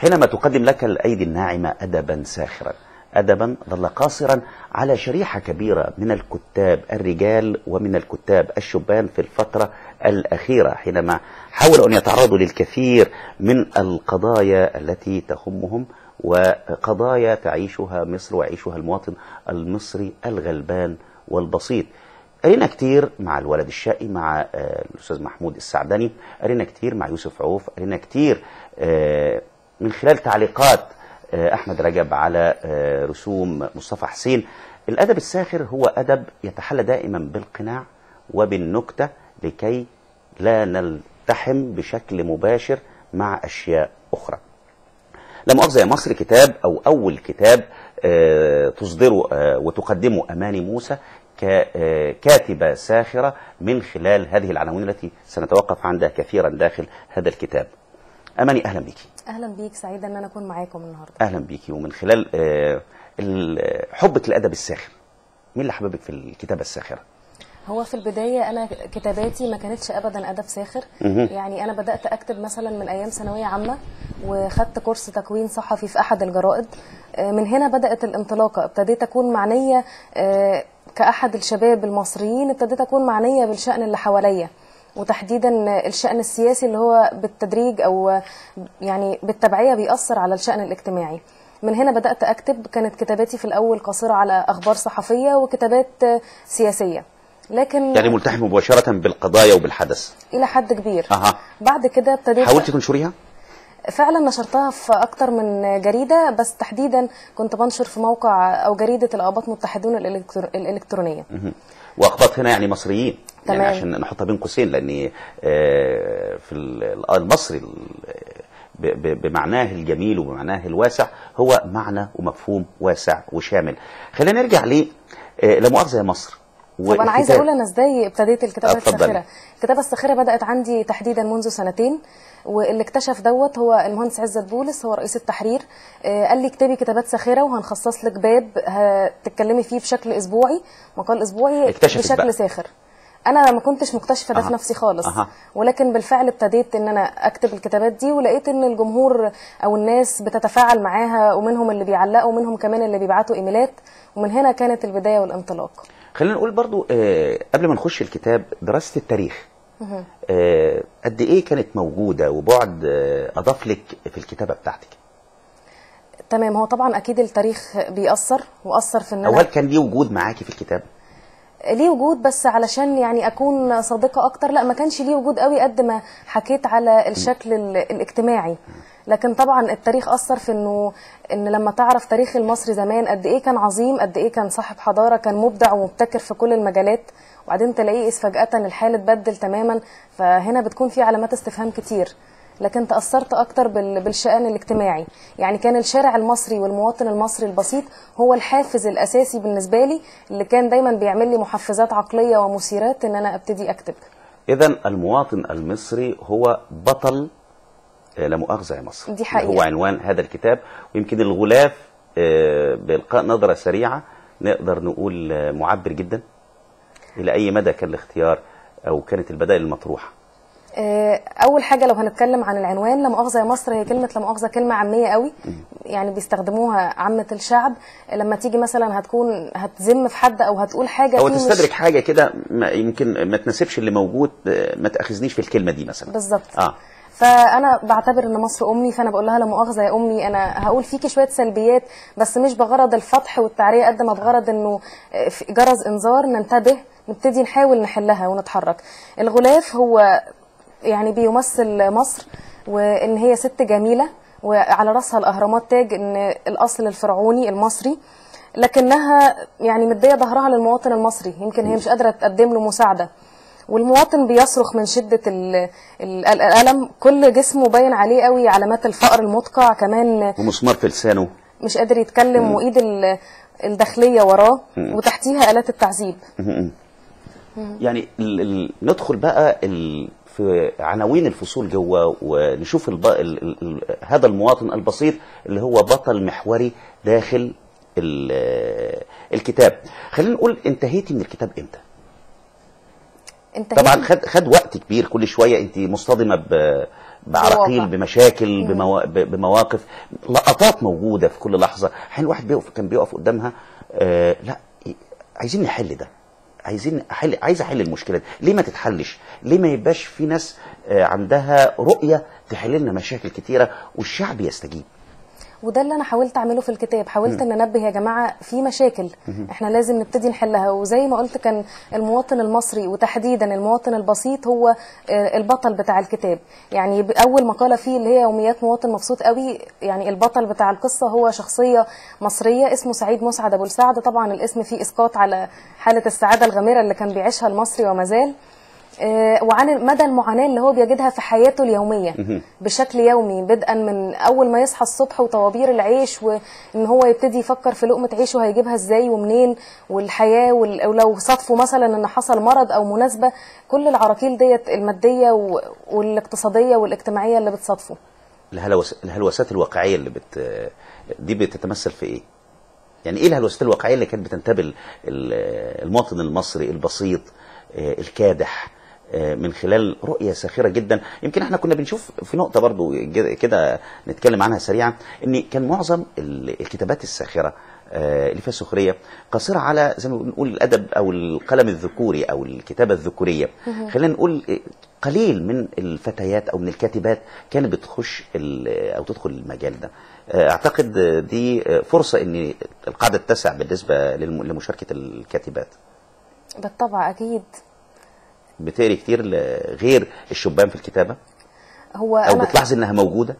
حينما تقدم لك الأيدي الناعمة أدبا ساخرا أدبا ظل قاصرا على شريحة كبيرة من الكتاب الرجال ومن الكتاب الشبان في الفترة الأخيرة حينما حاولوا أن يتعرضوا للكثير من القضايا التي تهمهم وقضايا تعيشها مصر ويعيشها المواطن المصري الغلبان والبسيط قرينا كتير مع الولد الشقي مع آه، الأستاذ محمود السعدني قرينا كتير مع يوسف عوف قرينا كتير آه، من خلال تعليقات آه، أحمد رجب على آه، رسوم مصطفى حسين الأدب الساخر هو أدب يتحلى دائما بالقناع وبالنكتة لكي لا نلتحم بشكل مباشر مع أشياء أخرى لا مؤاخذة يا مصر كتاب أو أول كتاب آه، تصدره آه، وتقدمه أماني موسى ككاتبة ساخرة من خلال هذه العناوين التي سنتوقف عندها كثيرا داخل هذا الكتاب أماني أهلا بك اهلا بيك سعيده ان انا اكون معاكم النهارده أهلا بك ومن خلال آه، ال- حبك للأدب الساخر مين اللي حببك في الكتابة الساخرة؟ هو في البدايه انا كتاباتي ما كانتش ابدا ادب ساخر مهم. يعني انا بدات اكتب مثلا من ايام ثانويه عامه وخدت كورس تكوين صحفي في احد الجرائد آه، من هنا بدات الانطلاقه ابتديت اكون معنيه آه، كاحد الشباب المصريين ابتديت اكون معنيه بالشان اللي حواليا وتحديدا الشأن السياسي اللي هو بالتدريج أو يعني بالتبعية بيأثر على الشأن الاجتماعي من هنا بدأت أكتب كانت كتاباتي في الأول قاصرة على أخبار صحفية وكتابات سياسية لكن يعني ملتحم مباشرة بالقضايا وبالحدث إلى حد كبير أها بعد كده ابتديت حاولت تنشريها؟ فعلا نشرتها في اكتر من جريده بس تحديدا كنت بنشر في موقع او جريده الاباط متحدون الإلكترو- الالكترونيه مهم. واقباط هنا يعني مصريين يعني تمام. عشان نحطها بين قوسين لان آه، في ال- المصري ال- ب- ب- بمعناه الجميل وبمعناه الواسع هو معنى ومفهوم واسع وشامل خلينا نرجع ل آه، لا مؤاخذه يا مصر طب انا عايزه والكتاب- اقول انا ازاي ابتديت الكتابه اتفضلي. الساخره الكتابه الساخره بدات عندي تحديدا منذ سنتين واللي اكتشف دوت هو المهندس عزت بولس هو رئيس التحرير آه، قال لي اكتبي كتابات ساخره وهنخصص لك باب هتتكلمي فيه بشكل اسبوعي مقال اسبوعي اكتشفت بشكل بقى. ساخر انا ما كنتش مكتشفه ده أها. في نفسي خالص أها. ولكن بالفعل ابتديت ان انا اكتب الكتابات دي ولقيت ان الجمهور او الناس بتتفاعل معاها ومنهم اللي بيعلقوا ومنهم كمان اللي بيبعتوا ايميلات ومن هنا كانت البدايه والانطلاق خلينا نقول برضو آه، قبل ما نخش الكتاب دراسه التاريخ آه، قد ايه كانت موجوده وبعد آه، اضاف لك في الكتابه بتاعتك تمام هو طبعا اكيد التاريخ بيأثر واثر في ان او انا هل كان ليه وجود معاكي في الكتاب ليه وجود بس علشان يعني اكون صادقه اكتر لا ما كانش ليه وجود قوي قد ما حكيت على الشكل ال- الاجتماعي لكن طبعا التاريخ اثر في انه ان لما تعرف تاريخ المصري زمان قد ايه كان عظيم قد ايه كان صاحب حضاره كان مبدع ومبتكر في كل المجالات وبعدين تلاقيه إذ فجاه الحال اتبدل تماما فهنا بتكون في علامات استفهام كتير لكن تأثرت أكتر بال- بالشأن الاجتماعي يعني كان الشارع المصري والمواطن المصري البسيط هو الحافز الأساسي بالنسبة لي اللي كان دايما بيعمل لي محفزات عقلية ومثيرات إن أنا أبتدي أكتب اذا المواطن المصري هو بطل آه، لا مؤاخذه يا مصر دي حقيقة. هو عنوان هذا الكتاب ويمكن الغلاف آه، بإلقاء نظرة سريعة نقدر نقول آه، معبر جدا إلى أي مدى كان الاختيار أو كانت البدائل المطروحة آه، أول حاجة لو هنتكلم عن العنوان لا مؤاخذة يا مصر هي كلمة لا مؤاخذة كلمة عامية قوي يعني بيستخدموها عامة الشعب لما تيجي مثلا هتكون هتذم في حد أو هتقول حاجة أو فيه مش- تستدرك حاجة كده ما- يمكن ما تناسبش اللي موجود آه، ما تأخذنيش في الكلمة دي مثلا بالظبط آه فانا بعتبر ان مصر امي فانا بقول لها لا مؤاخذه يا امي انا هقول فيكي شويه سلبيات بس مش بغرض الفضح والتعريه قد ما بغرض انه في جرس انذار ننتبه نبتدي نحاول نحلها ونتحرك الغلاف هو يعني بيمثل مصر وان هي ست جميله وعلى راسها الاهرامات تاج ان الاصل الفرعوني المصري لكنها يعني مديه ظهرها للمواطن المصري يمكن هي مش قادره تقدم له مساعده والمواطن بيصرخ من شدة ال- ال- الألم كل جسمه باين عليه قوي علامات الفقر المدقع كمان ومسمار في لسانه مش قادر يتكلم وإيد ال- الداخلية وراه وتحتيها آلات التعذيب يعني ال ال ندخل بقى ال في عناوين الفصول جوه ونشوف الب... ال ال ال هذا المواطن البسيط اللي هو بطل محوري داخل ال الكتاب خلينا نقول انتهيتي من الكتاب امتى انت طبعا هنا- خد خد وقت كبير كل شويه انت مصطدمه ب بعراقيل بواقع. بمشاكل بموا... ب- بمواقف لقطات موجوده في كل لحظه حين الواحد بيقف كان بيقف قدامها آه لا عايزين نحل ده عايزين احل عايز احل المشكله دي ليه ما تتحلش ليه ما يبقاش في ناس آه عندها رؤيه تحل لنا مشاكل كتيره والشعب يستجيب وده اللي انا حاولت اعمله في الكتاب حاولت ان انبه يا جماعه في مشاكل احنا لازم نبتدي نحلها وزي ما قلت كان المواطن المصري وتحديدا المواطن البسيط هو آه، البطل بتاع الكتاب يعني ب- اول مقاله فيه اللي هي يوميات مواطن مبسوط قوي يعني البطل بتاع القصه هو شخصيه مصريه اسمه سعيد مسعد ابو السعد طبعا الاسم فيه اسقاط على حاله السعاده الغامره اللي كان بيعيشها المصري وما زال آه، وعن مدى المعاناه اللي هو بيجدها في حياته اليوميه بشكل يومي بدءا من اول ما يصحى الصبح وطوابير العيش وان هو يبتدي يفكر في لقمه عيشه هيجيبها ازاي ومنين والحياه وال- ولو صادفه مثلا ان حصل مرض او مناسبه كل العراقيل ديت الماديه و- والاقتصاديه والاجتماعيه اللي بتصادفه الهلوس الهلوسات الواقعيه اللي بت دي بتتمثل في ايه؟ يعني ايه الهلوسات الواقعيه اللي كانت بتنتاب ال- ال- المواطن المصري البسيط آه، الكادح آه، من خلال رؤيه ساخره جدا يمكن احنا كنا بنشوف في نقطه برضو جد- كده نتكلم عنها سريعا ان كان معظم ال- الكتابات الساخره آه، اللي فيها سخريه قاصره على زي ما بنقول الادب او القلم الذكوري او الكتابه الذكوريه خلينا نقول آه، قليل من الفتيات او من الكاتبات كانت بتخش ال- او تدخل المجال ده آه، اعتقد آه، دي آه، فرصه ان القاعده تتسع بالنسبه للم- لمشاركه الكاتبات بالطبع اكيد بتقري كتير ل- غير الشبان في الكتابه هو او انا بتلاحظ انها موجوده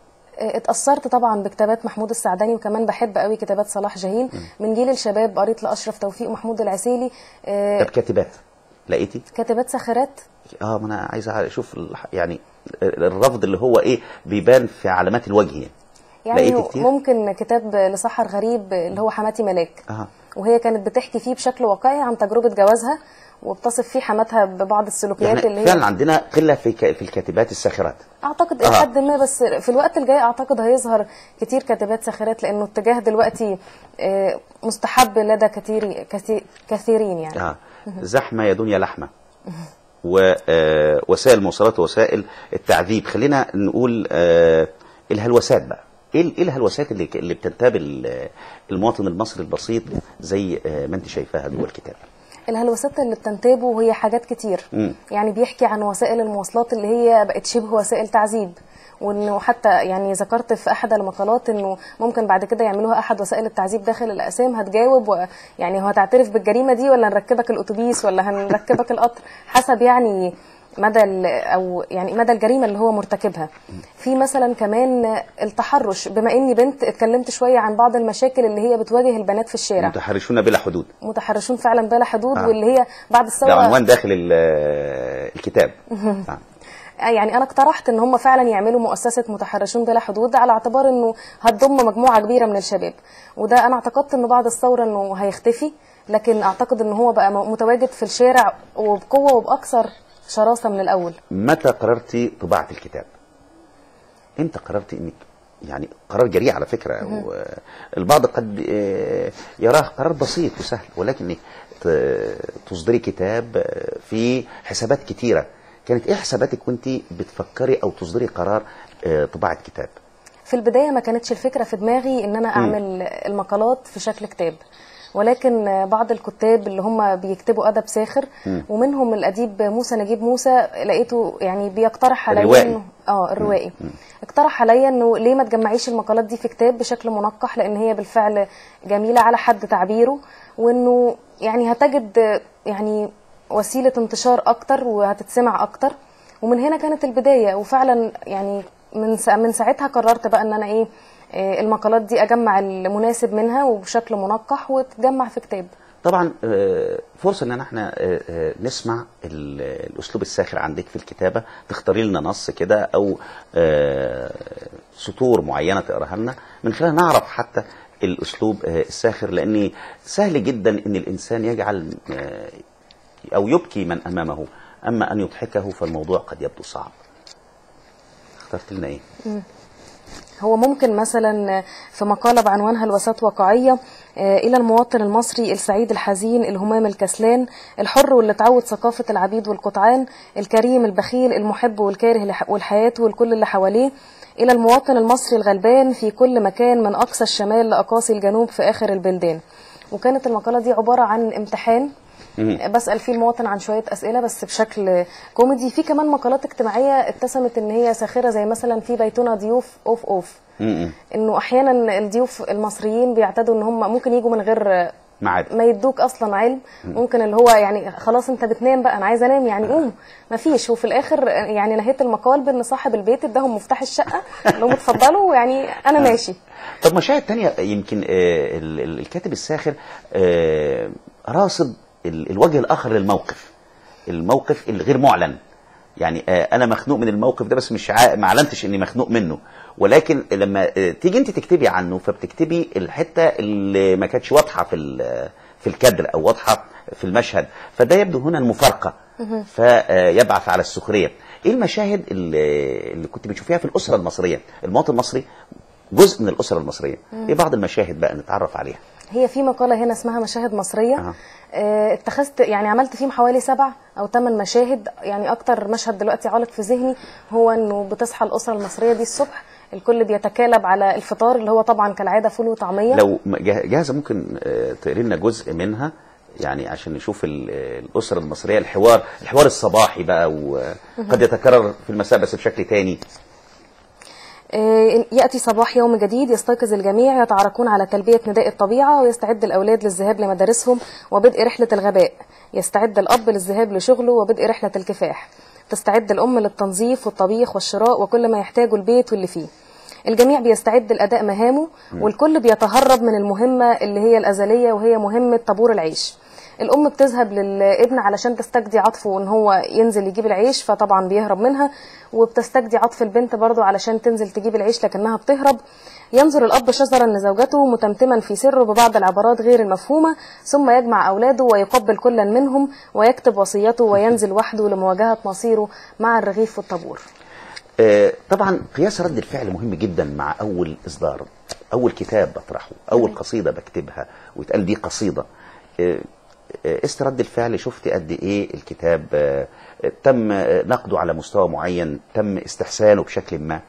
اتأثرت طبعا بكتابات محمود السعداني وكمان بحب قوي كتابات صلاح جاهين من جيل الشباب قريت لأشرف توفيق ومحمود العسيلي آه، طب كاتبات لقيتي كاتبات ساخرات اه ما انا عايز اشوف الح- يعني الرفض اللي هو ايه بيبان في علامات الوجه يعني يعني لقيتي هو كتير؟ ممكن كتاب لسحر غريب اللي هو حماتي ملاك اه وهي كانت بتحكي فيه بشكل واقعي عن تجربة جوازها وبتصف فيه حماتها ببعض السلوكيات يعني اللي هي فعلا عندنا قله في ك- في الكاتبات الساخرات اعتقد الى آه. حد ما بس في الوقت الجاي اعتقد هيظهر كتير كاتبات ساخرات لانه اتجاه دلوقتي آه، مستحب لدى كثير كثير- كثيرين يعني اه زحمه يا دنيا لحمه ووسائل المواصلات ووسائل التعذيب خلينا نقول آه، الهلوسات بقى ايه ال- ايه الهلوسات اللي اللي بتنتاب ال- المواطن المصري البسيط زي آه، ما انت شايفاها جوه الكتاب الهلوسات اللي بتنتابه هي حاجات كتير مم. يعني بيحكي عن وسائل المواصلات اللي هي بقت شبه وسائل تعذيب وانه حتى يعني ذكرت في احد المقالات انه ممكن بعد كده يعملوها احد وسائل التعذيب داخل الاقسام هتجاوب ويعني هو هتعترف بالجريمه دي ولا نركبك الاتوبيس ولا هنركبك القطر حسب يعني مدى ال- او يعني مدى الجريمه اللي هو مرتكبها في مثلا كمان التحرش بما اني بنت اتكلمت شويه عن بعض المشاكل اللي هي بتواجه البنات في الشارع متحرشون بلا حدود متحرشون فعلا بلا حدود آه. واللي هي بعد ده الثوره عنوان داخل ال- آه، الكتاب آه. يعني انا اقترحت ان هم فعلا يعملوا مؤسسه متحرشون بلا حدود على اعتبار انه هتضم مجموعه كبيره من الشباب وده انا اعتقدت انه بعد الثوره انه هيختفي لكن اعتقد ان هو بقى م- متواجد في الشارع وبقوه وباكثر شراسه من الاول متى قررتي طباعة الكتاب؟ امتى قررتي انك يعني قرار جريء على فكرة والبعض قد آه، يراه قرار بسيط وسهل ولكن إنك ت- تصدري كتاب آه، في حسابات كتيرة كانت ايه حساباتك وانت بتفكري او تصدري قرار آه، طباعة كتاب؟ في البدايه ما كانتش الفكره في دماغي ان انا اعمل المقالات في شكل كتاب ولكن بعض الكتاب اللي هم بيكتبوا ادب ساخر ومنهم الاديب موسى نجيب موسى لقيته يعني بيقترح عليا الروائي. انه اه الروائي اقترح عليا انه ليه ما تجمعيش المقالات دي في كتاب بشكل منقح لان هي بالفعل جميله على حد تعبيره وانه يعني هتجد يعني وسيله انتشار اكتر وهتتسمع اكتر ومن هنا كانت البدايه وفعلا يعني من سا- من ساعتها قررت بقى ان انا ايه آه، المقالات دي اجمع المناسب منها وبشكل منقح وتتجمع في كتاب طبعا آه، فرصه ان احنا آه، آه، نسمع ال- الاسلوب الساخر عندك في الكتابه تختاري لنا نص كده او آه، سطور معينه تقراها لنا من خلال نعرف حتى الاسلوب آه، الساخر لان سهل جدا ان الانسان يجعل آه، او يبكي من امامه اما ان يضحكه فالموضوع قد يبدو صعب اخترت لنا ايه هو ممكن مثلا في مقالة بعنوانها الوساط واقعية آه، إلى المواطن المصري السعيد الحزين الهمام الكسلان الحر واللي اتعود ثقافة العبيد والقطعان الكريم البخيل المحب والكاره لح- والحياة والكل اللي حواليه إلى المواطن المصري الغلبان في كل مكان من أقصى الشمال لأقاصي الجنوب في آخر البلدان وكانت المقالة دي عبارة عن امتحان بسأل فيه المواطن عن شوية أسئلة بس بشكل كوميدي في كمان مقالات اجتماعية اتسمت إن هي ساخرة زي مثلا في بيتنا ضيوف أوف أوف م-م. انه احيانا الضيوف المصريين بيعتادوا ان هم ممكن يجوا من غير معاد ما يدوك اصلا علم ممكن اللي هو يعني خلاص انت بتنام بقى انا عايزه انام يعني قوم ما فيش وفي الاخر يعني نهيت المقال بان صاحب البيت اداهم مفتاح الشقه قال لهم اتفضلوا يعني انا ماشي طب مشاهد تانية يمكن آه، ال- ال- الكاتب الساخر آه، راصد ال- الوجه الآخر للموقف الموقف الغير معلن يعني آه، انا مخنوق من الموقف ده بس مش عا... ما اعلنتش اني مخنوق منه ولكن لما آه، تيجي انت تكتبي عنه فبتكتبي الحته اللي ما كانتش واضحه في ال- في الكادر او واضحه في المشهد فده يبدو هنا المفارقه فيبعث على السخريه ايه المشاهد اللي, اللي كنت بتشوفيها في الاسره المصريه المواطن المصري جزء من الاسره المصريه ايه بعض المشاهد بقى نتعرف عليها هي في مقاله هنا اسمها مشاهد مصريه أها. آه، اتخذت يعني عملت فيهم حوالي سبع او ثمان مشاهد يعني اكتر مشهد دلوقتي عالق في ذهني هو انه بتصحى الاسره المصريه دي الصبح الكل بيتكالب على الفطار اللي هو طبعا كالعاده فول وطعميه لو م- جاه- جاهزه ممكن آه، تقري لنا جزء منها يعني عشان نشوف ال- آه، الاسره المصريه الحوار الحوار الصباحي بقى وقد يتكرر في المساء بس بشكل تاني آه، يأتي صباح يوم جديد يستيقظ الجميع يتعاركون على تلبية نداء الطبيعة ويستعد الأولاد للذهاب لمدارسهم وبدء رحلة الغباء يستعد الأب للذهاب لشغله وبدء رحلة الكفاح تستعد الأم للتنظيف والطبيخ والشراء وكل ما يحتاجه البيت واللي فيه الجميع بيستعد لأداء مهامه والكل بيتهرب من المهمة اللي هي الأزلية وهي مهمة طابور العيش الام بتذهب للابن علشان تستجدي عطفه ان هو ينزل يجيب العيش فطبعا بيهرب منها وبتستجدي عطف البنت برضه علشان تنزل تجيب العيش لكنها بتهرب ينظر الاب شجرا لزوجته متمتما في سره ببعض العبارات غير المفهومه ثم يجمع اولاده ويقبل كلا منهم ويكتب وصيته وينزل وحده لمواجهه مصيره مع الرغيف والطابور آه، طبعا قياس رد الفعل مهم جدا مع اول اصدار اول كتاب بطرحه اول قصيده بكتبها ويتقال دي قصيده آه، آه، قست رد الفعل شفت قد ايه الكتاب آه، آه، تم آه، نقده على مستوى معين تم استحسانه بشكل ما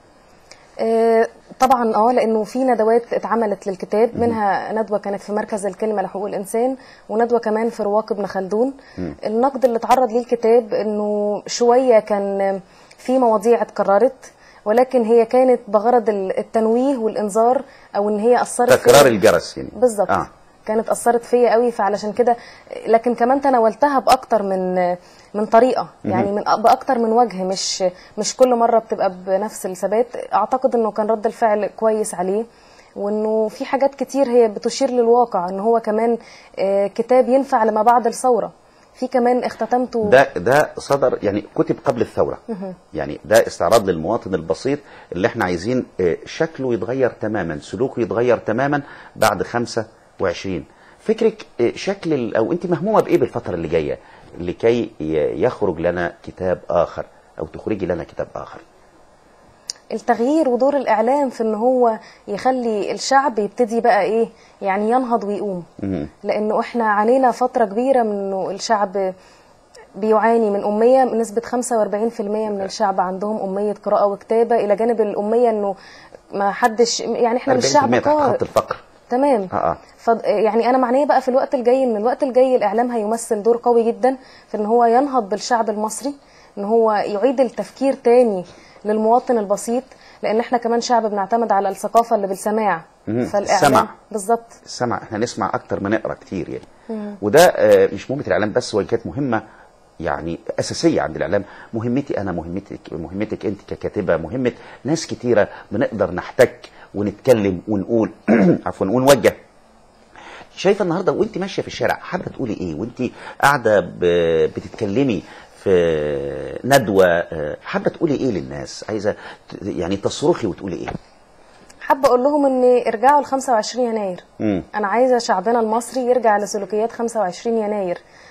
آه، طبعا اه لانه في ندوات اتعملت للكتاب منها ندوه كانت في مركز الكلمه لحقوق الانسان وندوه كمان في رواق ابن خلدون النقد اللي اتعرض ليه الكتاب انه شويه كان في مواضيع اتكررت ولكن هي كانت بغرض ال- التنويه والانذار او ان هي اثرت في- تكرار الجرس يعني بالظبط آه. كانت اثرت فيا قوي فعلشان كده لكن كمان تناولتها باكتر من من طريقه يعني من باكتر من وجه مش مش كل مره بتبقى بنفس الثبات اعتقد انه كان رد الفعل كويس عليه وانه في حاجات كتير هي بتشير للواقع ان هو كمان آه، كتاب ينفع لما بعد الثوره في كمان اختتمته ده ده صدر يعني كتب قبل الثوره يعني ده استعراض للمواطن البسيط اللي احنا عايزين آه، شكله يتغير تماما سلوكه يتغير تماما بعد 25 فكرك آه، شكل ال- او انت مهمومه بايه بالفتره اللي جايه لكي ي- يخرج لنا كتاب اخر او تخرجي لنا كتاب اخر التغيير ودور الاعلام في ان هو يخلي الشعب يبتدي بقى ايه يعني ينهض ويقوم مم. لانه احنا عانينا فتره كبيره من انه الشعب بيعاني من اميه بنسبه 45% من الشعب عندهم اميه قراءه وكتابه الى جانب الاميه انه ما حدش يعني احنا مش 40% شعب تحت قارئ خط الفقر تمام اه اه ف يعني انا معنيه بقى في الوقت الجاي ان الوقت الجاي الاعلام هيمثل دور قوي جدا في ان هو ينهض بالشعب المصري ان هو يعيد التفكير تاني للمواطن البسيط لان احنا كمان شعب بنعتمد على الثقافه اللي بالسماع مهم. فالاعلام السمع. بالظبط السمع احنا نسمع اكتر ما نقرا كتير يعني وده آه، مش مهمه الاعلام بس وهي كانت مهمه يعني اساسيه عند الاعلام مهمتي انا مهمتك مهمتك انت ككاتبه مهمه ناس كتيره بنقدر نحتك ونتكلم ونقول عفوا ونوجه شايفه النهارده وانت ماشيه في الشارع حابه تقولي ايه وانت قاعده ب- بتتكلمي في ندوه آه، حابه تقولي ايه للناس عايزه ت- يعني تصرخي وتقولي ايه حابه اقول لهم ان ارجعوا ل 25 يناير مم. انا عايزه شعبنا المصري يرجع لسلوكيات 25 يناير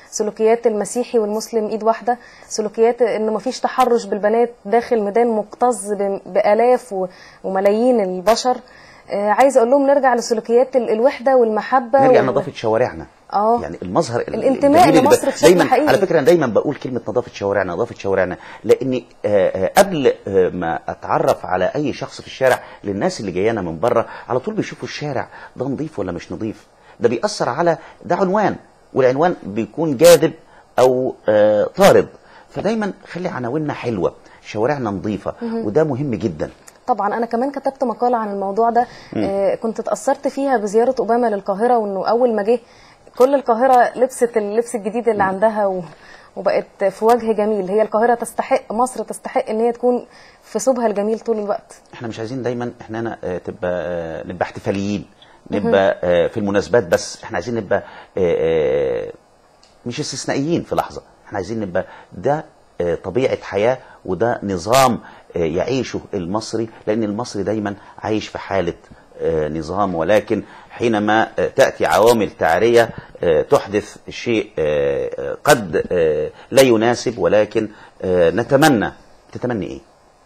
سلوكيات المسيحي والمسلم ايد واحده سلوكيات انه مفيش تحرش بالبنات داخل ميدان مكتظ ب- بالاف و- وملايين البشر آه، عايزه اقول لهم نرجع لسلوكيات ال- الوحده والمحبه نرجع وال- نظافه شوارعنا اه يعني المظهر ال- الانتماء الجميل اللي ب- لمصر بشكل دايما حقيقي. على فكره انا دايما بقول كلمه نظافه شوارعنا نظافه شوارعنا لاني آه، آه، قبل آه، ما اتعرف على اي شخص في الشارع للناس اللي جايانا من بره على طول بيشوفوا الشارع ده نظيف ولا مش نظيف ده بيأثر على ده عنوان والعنوان بيكون جاذب او آه، طارد فدايما خلي عناويننا حلوه شوارعنا نظيفه وده مهم جدا طبعا انا كمان كتبت مقاله عن الموضوع ده آه كنت اتاثرت فيها بزياره اوباما للقاهره وانه اول ما جه كل القاهره لبست اللبس الجديد اللي عندها و... وبقت في وجه جميل هي القاهره تستحق مصر تستحق ان هي تكون في ثوبها الجميل طول الوقت احنا مش عايزين دايما احنا أنا آه، تبقى آه، نبقى احتفاليين نبقى آه، في المناسبات بس احنا عايزين نبقى آه، آه، مش استثنائيين في لحظه احنا عايزين نبقى ده آه، طبيعه حياه وده نظام آه، يعيشه المصري لان المصري دايما عايش في حاله آه، نظام ولكن حينما آه، تاتي عوامل تعريه آه، تحدث شيء آه، آه، قد آه، لا يناسب ولكن آه، نتمنى تتمني ايه؟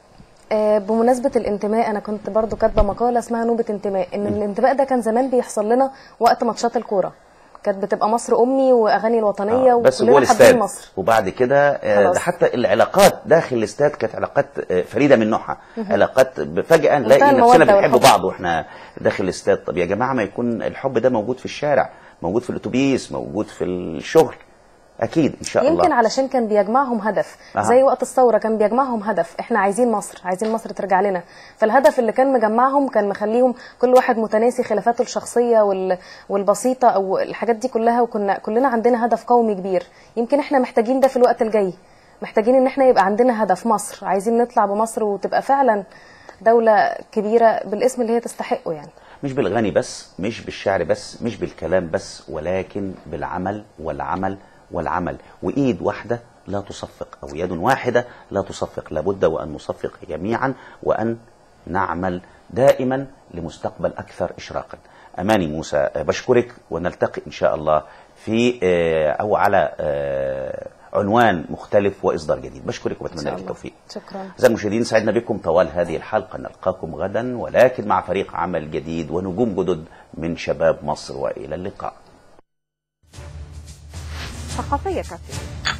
آه، بمناسبة الانتماء أنا كنت برضو كاتبة مقالة اسمها نوبة انتماء إن الانتماء ده كان زمان بيحصل لنا وقت ماتشات الكورة كانت بتبقى مصر أمي وأغاني الوطنية آه، بس جوه وكلنا الاستاد حابين مصر وبعد كده آه، خلاص. ده حتى العلاقات داخل الاستاد كانت علاقات آه، فريده من نوعها علاقات ب- فجاه نلاقي منتهى نفسنا المودة بنحب والحب. بعض واحنا داخل الاستاد طب يا جماعه ما يكون الحب ده موجود في الشارع موجود في الاتوبيس موجود في الشغل اكيد ان شاء يمكن الله علشان كان بيجمعهم هدف أها. زي وقت الثوره كان بيجمعهم هدف احنا عايزين مصر عايزين مصر ترجع لنا فالهدف اللي كان مجمعهم كان مخليهم كل واحد متناسي خلافاته الشخصيه وال... والبسيطه او الحاجات دي كلها وكنا كلنا عندنا هدف قومي كبير يمكن احنا محتاجين ده في الوقت الجاي محتاجين ان احنا يبقى عندنا هدف مصر عايزين نطلع بمصر وتبقى فعلا دوله كبيره بالاسم اللي هي تستحقه يعني مش بالغني بس مش بالشعر بس مش بالكلام بس ولكن بالعمل والعمل والعمل وإيد واحدة لا تصفق أو يد واحدة لا تصفق لابد وأن نصفق جميعا وأن نعمل دائما لمستقبل أكثر إشراقا أماني موسى آه، بشكرك ونلتقي إن شاء الله في آه، أو على آه، عنوان مختلف وإصدار جديد بشكرك إن وبتمنى شاء لك الله. التوفيق شكرا أعزائي المشاهدين سعدنا بكم طوال هذه الحلقة نلقاكم غدا ولكن مع فريق عمل جديد ونجوم جدد من شباب مصر وإلى اللقاء ثقافية كافية